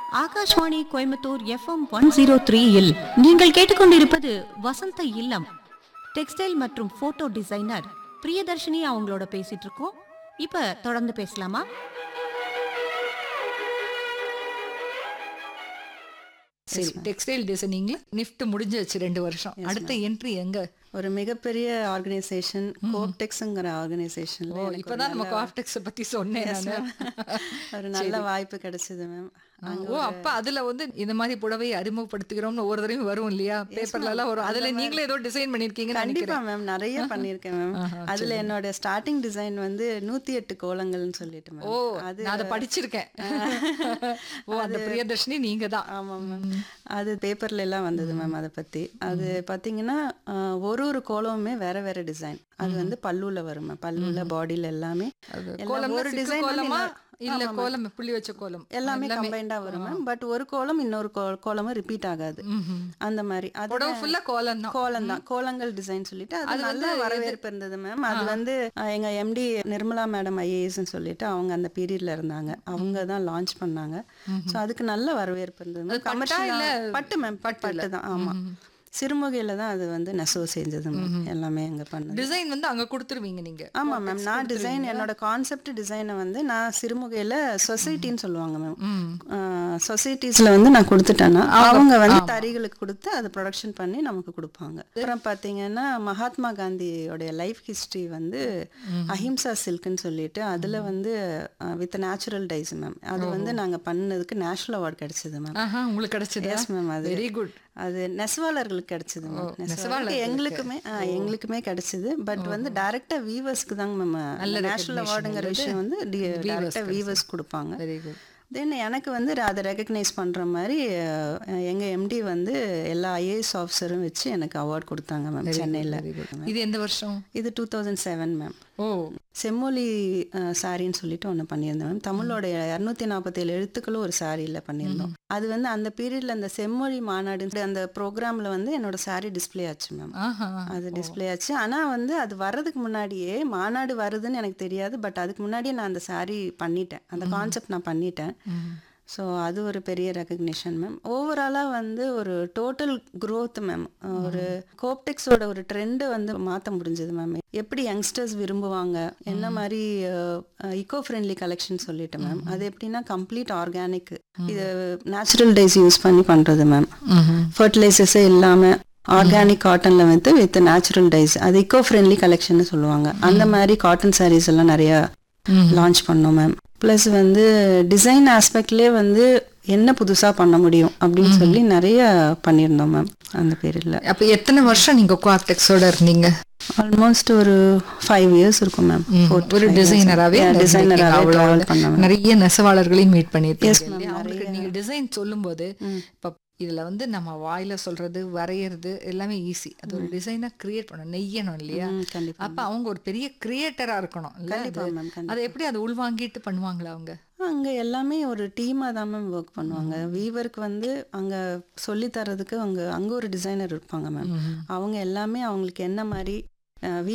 Akashvani Coimbatore FM one zero த்ரீயில் நீங்கள் கேட்டுக்கொண்டிருப்பது வசந்த இல்லம் டெக்ஸ்டைல் மற்றும் போட்டோ டிசைனர் பிரியதர்ஷினி அவங்களோட பேசிட்டு இருக்கோம் இப்ப தொடர்ந்து பேசலாமா சரி டெக்ஸ்டைல் டிசைனிங்ல நிஃப்ட் முடிஞ்சிருச்சு ரெண்டு வருஷம் அடுத்த என்ட்ரி எங்க ஒரு மிகப்பெரிய ஆர்கனைசேஷன் கோப்டெக்ஸுங்கிற ஆர்கனைசேஷன்ல ஓ இப்பதான் நம்ம காஃப்டெக்ஸ் பத்தி சொன்னேன் நானு. ஒரு நல்ல வாய்ப்பு கிடைச்சது மேம் ஓ அப்ப அதுல வந்து இந்த மாதிரி புடவை அறிமுகப்படுத்துகிறோம்னு ஒரு தடவையும் வரும் இல்லையா பேப்பர்ல எல்லாம் வரும் அதுல நீங்களே ஏதோ டிசைன் பண்ணிருக்கீங்கன்னு கண்டிப்பா நினைக்கிறேன் மேம் நிறைய பண்ணிருக்கேன் மேம் அதுல என்னோட ஸ்டார்டிங் டிசைன் வந்து நூத்தி எட்டு கோலங்கள்னு சொல்லிட்டு மேம் ஓ நான் அதை படிச்சிருக்கேன் ஓ அந்த பிரியதர்ஷினி நீங்க தான் ஆமா மேம் அது பேப்பர்ல எல்லாம் வந்தது மேம் அதை பத்தி அது பாத்தீங்கன்னா ஆஹ், ஒரு ஒரு கோலமுமே வேற வேற டிசைன் அது வந்து பல்லுல வரும் மேம் பல்லுல பாடியில எல்லாமே எல்லாம் கோலம் ஒரு ஒரு டிசைன் கோலமா இல்ல கோலம் புள்ளி வச்ச கோலம் எல்லாமே கம்பைண்டா வரும் மேம் பட் ஒரு கோலம் இன்னொரு கோ- கோலமும் ரிப்பீட் ஆகாது அந்த மாதிரி அது புடவை ஃபுல்லா கோலம் தான் கோலம் தான் கோலங்கள் டிசைன் சொல்லிட்டு அது நல்ல வரவேற்பு இருந்தது மேம் அது வந்து அஹ், எங்க எம்டி நிர்மலா மேடம் ஐஏஎஸ்ன்னு சொல்லிட்டு அவங்க அந்த பீரியட்ல இருந்தாங்க அவங்க தான் லான்ச் பண்ணாங்க சோ அதுக்கு நல்ல வரவேற்பு இருந்தது மேம் கமர்ஷியல் பட்டு மேம் பட்டு தான் ஆமா சிறுமுகையில தான் அது வந்து நெசவு செஞ்சது மேம் எல்லாமே அங்க பண்ணது டிசைன் வந்து அங்க கொடுத்துருவீங்க நீங்க ஆமா மேம் நான் டிசைன் என்னோட கான்செப்ட் டிசைனை வந்து நான் சிறுமுகையில சொசைட்டின்னு சொல்லுவாங்க மேம் சொசைட்டிஸ்ல வந்து நான் கொடுத்துட்டேன்னா அவங்க வந்து தறிகளுக்கு கொடுத்து அதை ப்ரொடக்ஷன் பண்ணி நமக்கு கொடுப்பாங்க அப்புறம் பாத்தீங்கன்னா மகாத்மா காந்தியோடைய லைஃப் ஹிஸ்டரி வந்து அஹிம்சா சில்க்னு சொல்லிட்டு அதுல வந்து வித் நேச்சுரல் டைஸ் மேம் அது வந்து நாங்க பண்ணதுக்கு நேஷனல் அவார்டு கிடைச்சது மேம் ஆஹா உங்களுக்கு கிடைச்சது எஸ் மேம் அது வெரி குட் அது நெசவாளர்களுக்கு கிடைச்சது மேம் நெசவாளருக்கு எங்களுக்குமே ஆ, எங்களுக்குமே கிடைச்சது பட் வந்து டைரக்டா வீவர்ஸ்க்கு தாங்க மேம் நேஷனல் அவார்டுங்கிற விஷயம் வந்து டைரக்டா வீவர்ஸ் கொடுப்பாங்க வெரி குட் தென் எனக்கு வந்து அதை ரெகக்னைஸ் பண்ற மாதிரி அஹ், எங்க எம்டி வந்து எல்லா ஐஏஎஸ் ஆஃபீஸரும் வச்சு எனக்கு அவார்ட் கொடுத்தாங்க மேம் சென்னையில இது எந்த வருஷம் இது டூ தௌசண்ட் செவன் மேம் ஓ செம்மொழி அஹ், சாரின்னு சொல்லிட்டு ஒன்று பண்ணியிருந்தேன் மேம் தமிழோட இரநூத்தி நாற்பத்தேழு எழுத்துக்களும் ஒரு சாரியில் பண்ணியிருந்தோம் அது வந்து அந்த பீரியட்ல அந்த செம்மொழி மாநாடு அந்த ப்ரோக்ராம்ல வந்து என்னோட சாரி டிஸ்ப்ளே ஆச்சு மேம் ஆஹா அது டிஸ்ப்ளே ஆச்சு ஆனா வந்து அது வர்றதுக்கு முன்னாடியே மாநாடு வருதுன்னு எனக்கு தெரியாது பட் அதுக்கு முன்னாடியே நான் அந்த சாரி பண்ணிட்டேன் அந்த கான்செப்ட் நான் பண்ணிட்டேன் ஸோ அது ஒரு பெரிய ரெக்கக்னிஷன் மேம் ஓவராலாக வந்து ஒரு டோட்டல் growth மேம் ஒரு கோப்டெக்ஸோட ஒரு ட்ரெண்டை வந்து மாற்ற முடிஞ்சது மேம் எப்படி யங்ஸ்டர்ஸ் விரும்புவாங்க என்ன மாதிரி இக்கோ ஃப்ரெண்ட்லி கலெக்ஷன் சொல்லிட்டு மேம் அது எப்படின்னா கம்ப்ளீட் ஆர்கானிக் இது நேச்சுரல் டைஸ் யூஸ் பண்ணி பண்ணுறது மேம் ஃபர்டிலைசர்ஸே இல்லாமல் ஆர்கானிக் காட்டன்ல வந்து வித் நேச்சுரல் டைஸ் அது இக்கோ ஃப்ரெண்ட்லி கலெக்ஷன் சொல்லுவாங்க அந்த மாதிரி காட்டன் சாரீஸ் எல்லாம் நிறைய லான்ச் பண்ணோம் மேம் ப்ளஸ் வந்து டிசைன் ஆஸ்பெக்ட்லேயே வந்து என்ன புதுசா பண்ண முடியும் அப்படின்னு சொல்லி நிறைய பண்ணியிருந்தோம் மேம் அந்த பீரியட்ல அப்ப எத்தனை வருஷம் நீங்க கோஆப்டெக்ஸோட இருந்தீங்க ஆல்மோஸ்ட் ஒரு ஃபைவ் இயர்ஸ் இருக்கும் மேம் ஒரு டிசைனராகவே டிசைனராகவே ட்ராவல் பண்ணேன் நிறைய நெசவாளர்களையும் மீட் பண்ணியிருக்கீங்க இல்லையா? அவங்களுக்கு நீங்க டிசைன் சொல்லும்போது இப்ப இதுல வந்து நம்ம வாயில சொல்றது வரையறது எல்லாமே ஈஸி அது ஒரு டிசைனா கிரியேட் பண்ணணும் நெய்யணும் இல்லையா ம், கண்டிப்பா அப்ப அவங்க ஒரு பெரிய கிரியேட்டரா இருக்கணும் இல்ல கண்டிப்பா அது? மேம் கண்டிப்பா அதை எப்படி அதை உள்வாங்கிட்டு பண்ணுவாங்களா அவங்க அங்க எல்லாமே ஒரு டீமா தான் மேம் ஒர்க் பண்ணுவாங்க வீவருக்கு வந்து அங்க சொல்லி தரதுக்கு அங்க அங்க ஒரு டிசைனர் இருப்பாங்க மேம் அவங்க எல்லாமே அவங்களுக்கு என்ன மாதிரி